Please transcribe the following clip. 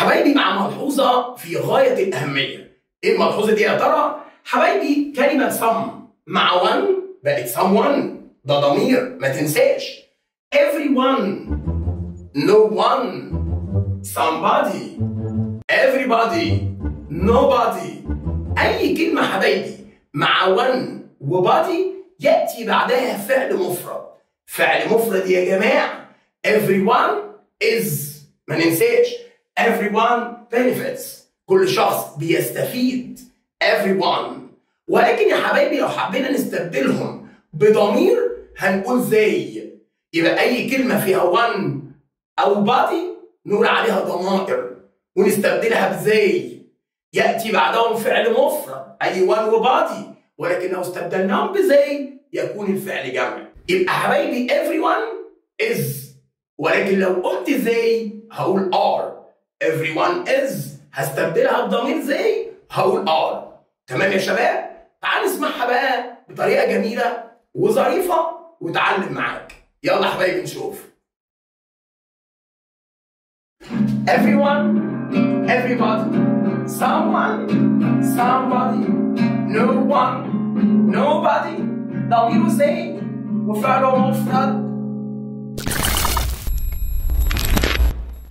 حبايبي مع ملحوظة في غاية الأهمية إيه الملحوظة دي يا ترى؟ حبايبي كلمة some مع one بقت someone ده ضمير ما تنساش everyone no one somebody everybody nobody أي كلمة حبايبي مع one وبادي يأتي بعدها فعل مفرد فعل مفرد يا جماعة everyone is ما ننساش everyone benefits كل شخص بيستفيد everyone ولكن يا حبايبي لو حبينا نستبدلهم بضمير هنقول زي يبقى أي كلمة فيها one أو body نقول عليها ضمائر ونستبدلها بزي يأتي بعدهم فعل مفرد أي one وبادي ولكن لو استبدلناهم بزي يكون الفعل جمع يبقى حبايبي everyone is ولكن لو قلت زي هقول are everyone is هستبدلها بضمير زي هقول are تمام يا شباب تعال نسمعها بقى بطريقه جميله وظريفه وتعلم معاك يلا حبايبي نشوف everyone everybody someone somebody no one nobody ضميره زي وفعله مفرد